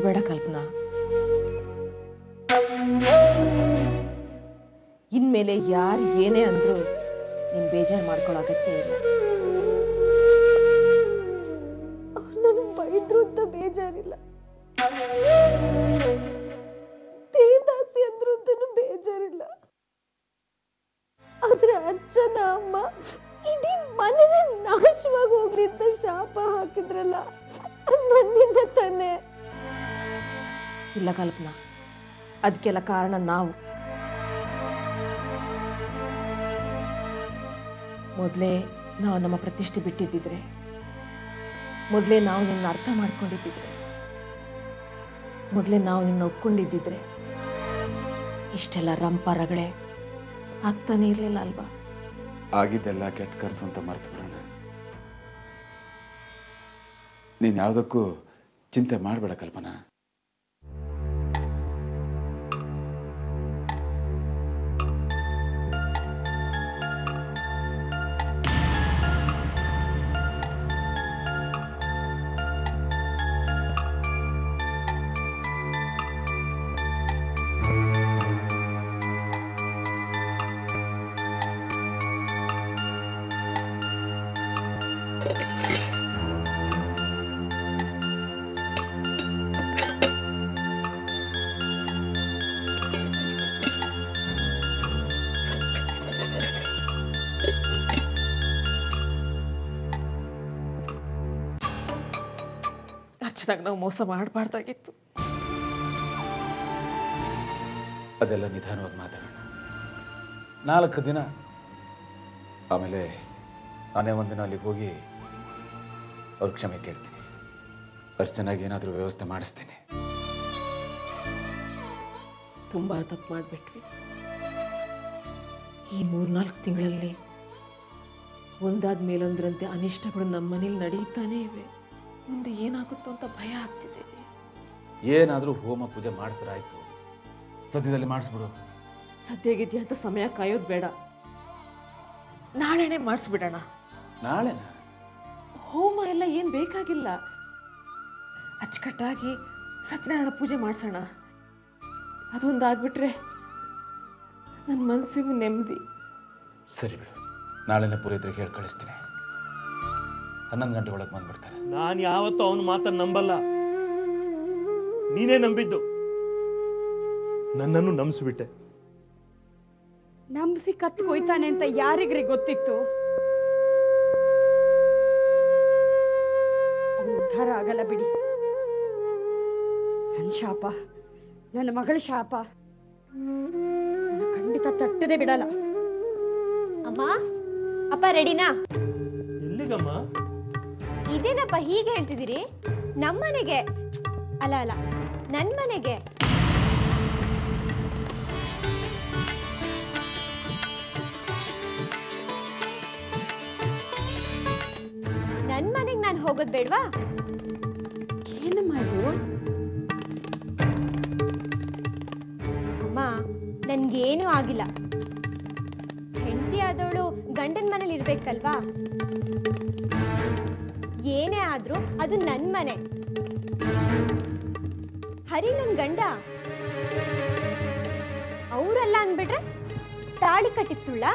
ಮಾಡಬೇಡ ಕಲ್ಪನಾ ಇನ್ಮೇಲೆ ಯಾರು ಏನೇ ಅಂದ್ರೂ ನೀನ್ ಬೇಜಾರು ಮಾಡ್ಕೊಳ್ಳೋ ಅಗತ್ಯ ಇಲ್ಲ ನನಗೆ ಬೈದ್ರು ಅಂತ ಬೇಜಾರಿಲ್ಲ ದೇವದಾಸಿ ಅಂದ್ರು ಅಂತನೂ ಬೇಜಾರಿಲ್ಲ ಆದ್ರೆ ಅರ್ಚನ ಅಮ್ಮ ಇಡೀ ಮನೇನೆ ನಾಶವಾಗಿ ಹೋಗ್ಲಿ ಅಂತ ಶಾಪ ಹಾಕಿದ್ರಲ್ಲ ಅದ್ ನನ್ನಿಂದ ತಾನೆ ಇಲ್ಲ ಕಲ್ಪನಾ ಅದಕ್ಕೆಲ್ಲ ಕಾರಣ ನಾವು ಮೊದಲೇ ನಾವು ನಮ್ಮ ಪ್ರತಿಷ್ಠೆ ಬಿಟ್ಟಿದ್ದಿದ್ರೆ ಮೊದಲೇ ನಾವು ನಿನ್ನ ಅರ್ಥ ಮಾಡ್ಕೊಂಡಿದ್ದಿದ್ರೆ ಮೊದಲೇ ನಾವು ನಿನ್ನ ಒಪ್ಕೊಂಡಿದ್ದಿದ್ರೆ ಇಷ್ಟೆಲ್ಲ ರಂಪ ರಗಳೆ ಆಗ್ತಾನೆ ಇರಲಿಲ್ಲ ಅಲ್ವಾ ಆಗಿದ್ದೆಲ್ಲ ಕೆಟ್ಟ ಕನಸು ಅಂತ ಮರ್ತು ಬಿಡೋಣ ನೀನ್ ಯಾವುದಕ್ಕೂ ಚಿಂತೆ ಮಾಡಬೇಡ ಕಲ್ಪನಾ ಅಚ್ಚದಾಗ ನಾವು ಮೋಸ ಮಾಡಬಾರ್ದಾಗಿತ್ತು ಅದೆಲ್ಲ ನಿಧಾನವಾಗಿ ಮಾತಾಡೋಣ ನಾಲ್ಕು ದಿನ ಆಮೇಲೆ ನಾನೇ ಒಂದಿನ ಅಲ್ಲಿಗೆ ಹೋಗಿ ಅವ್ರ ಕ್ಷಮೆ ಕೇಳ್ತೀನಿ ಅಷ್ಟು ಚೆನ್ನಾಗಿ ಏನಾದರೂ ವ್ಯವಸ್ಥೆ ಮಾಡಿಸ್ತೀನಿ ತುಂಬಾ ತಪ್ಪು ಮಾಡಿಬಿಟ್ವಿ ಈ ಮೂರ್ನಾಲ್ಕು ತಿಂಗಳಲ್ಲಿ ಒಂದಾದ ಮೇಲೊಂದರಂತೆ ಅನಿಷ್ಟಗಳು ನಮ್ಮ ಮನೇಲಿ ನಡೀತಾನೇ ಇವೆ ಮುಂದೆ ಏನಾಗುತ್ತೋ ಅಂತ ಭಯ ಆಗ್ತಿದೆ ಏನಾದರೂ ಹೋಮ ಪೂಜೆ ಮಾಡಿಸ್ರಾಯ್ತು ಸದ್ಯದಲ್ಲಿ ಮಾಡಿಸ್ಬಿಡು ಸದ್ಯಗಿದ್ಯಾ ಅಂತ ಸಮಯ ಕಾಯೋದು ಬೇಡ ನಾಳೆನೆ ಮಾಡಿಸ್ಬಿಡೋಣ ನಾಳೆನಾ ಹೋಮ ಎಲ್ಲ ಏನ್ ಬೇಕಾಗಿಲ್ಲ ಅಚ್ಚುಕಟ್ಟಾಗಿ ಸತ್ಯನಾರಾಯಣ ಪೂಜೆ ಮಾಡಿಸೋಣ ಅದೊಂದಾಗ್ಬಿಟ್ರೆ ನನ್ನ ಮನಸ್ಸಿಗೂ ನೆಮ್ಮದಿ ಸರಿ ಬಿಡು ನಾಳೆನೇ ಪುರೋಹಿತರಿಗೆ ಹೇಳಿ ಕಳಿಸ್ತೀನಿ ಹನ್ನೊಂದು ಗಂಟೆ ಒಳಗೆ ಬಂದ್ಬಿಡ್ತಾರೆ ನಾನು ಯಾವತ್ತೂ ಅವನ ಮಾತನ್ನ ನಂಬಲ್ಲ ನೀನೇ ನಂಬಿದ್ದು ನನ್ನನ್ನು ನಂಬಿಸ್ಬಿಟ್ಟೆ ನಂಬಿಸಿ ಕತ್ ಕೊಯ್ತಾನೆ ಅಂತ ಯಾರಿಗ್ರಿ ಗೊತ್ತಿತ್ತು ಅವ್ನು ಉದ್ಧಾರ ಆಗಲ್ಲ ಬಿಡಿ ನನ್ನ ಶಾಪ ನನ್ನ ಮಗಳ ಶಾಪ ನನ್ನ ಖಂಡಿತ ತಟ್ಟದೆ ಬಿಡಲ್ಲ ಅಮ್ಮ ಅಪ್ಪ ರೆಡಿನಾ ಎಲ್ಲಿಗಮ್ಮ ಇದೇನಪ್ಪ ಹೀಗೆ ಹೇಳ್ತಿದ್ದೀರಿ ನಮ್ಮನೆಗೆ ಅಲ್ಲ ಅಲ್ಲ ನನ್ ಮನೆಗೆ ನನ್ ಮನೆಗೆ ನಾನು ಹೋಗೋದ್ ಬೇಡ್ವಾ ಏನಮ್ಮ ಇದು ಅಮ್ಮ ನನ್ಗೇನೂ ಆಗಿಲ್ಲ ಹೆಂಡತಿ ಆದವಳು ಗಂಡನ ಮನೇಲಿ ಇರ್ಬೇಕಲ್ವಾ ಏನೇ ಆದ್ರೂ ಅದು ನನ್ ಮನೆ ಹರಿ ನನ್ ಗಂಡ ಅವರಲ್ಲ ಅಂದ್ಬಿಟ್ರೆ ತಾಳಿ ಕಟ್ಟಿದ್ ಸುಳ್ಳ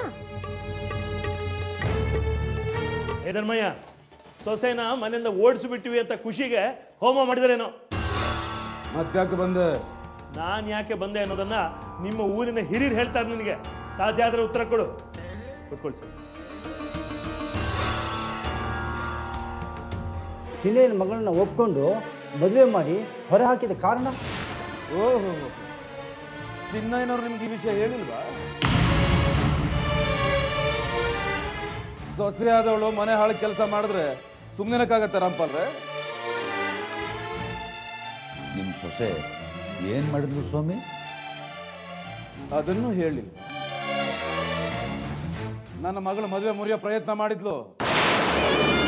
ಏ ಧರ್ಮಯ್ಯ ಸೊಸೆನ ಮನೆಯಿಂದ ಓಡಿಸ್ಬಿಟ್ಟಿವಿ ಅಂತ ಖುಷಿಗೆ ಹೋಮ ಮಾಡಿದ್ರೇನೋ ಮತ್ತ್ಯಾಕೆ ಬಂದೆ ನಾನ್ ಯಾಕೆ ಬಂದೆ ಅನ್ನೋದನ್ನ ನಿಮ್ಮ ಊರಿನ ಹಿರಿಯರು ಹೇಳ್ತಾರೆ ನಿನಗೆ ಸಾಧ್ಯ ಆದ್ರೆ ಉತ್ತರ ಕೊಡು ಕೂತ್ಕೊಳ್ ಸರ್. ಚಿನ್ನೆಯನ ಮಗಳನ್ನ ಒಪ್ಕೊಂಡು ಮದುವೆ ಮಾಡಿ ಹೊರ ಹಾಕಿದ ಕಾರಣ ಓಹೋ ಚಿನ್ನಯ್ಯನವ್ರು ನಿಮ್ಗೆ ಈ ವಿಷಯ ಹೇಳಿಲ್ವಾ ಸೊಸೆ ಆದವಳು ಮನೆ ಹಾಳು ಕೆಲಸ ಮಾಡಿದ್ರೆ ಸುಮ್ಮನೆಕ್ಕಾಗತ್ತೆ ರಾಮ್ಪಾಲ್ರೆ ನಿಮ್ಮ ಸೊಸೆ ಏನ್ ಮಾಡಿದ್ಲು ಸ್ವಾಮಿ ಅದನ್ನು ಹೇಳಿಲ್ಲ ನನ್ನ ಮಗಳು ಮದುವೆ ಮುರಿಯೋ ಪ್ರಯತ್ನ ಮಾಡಿದ್ಲು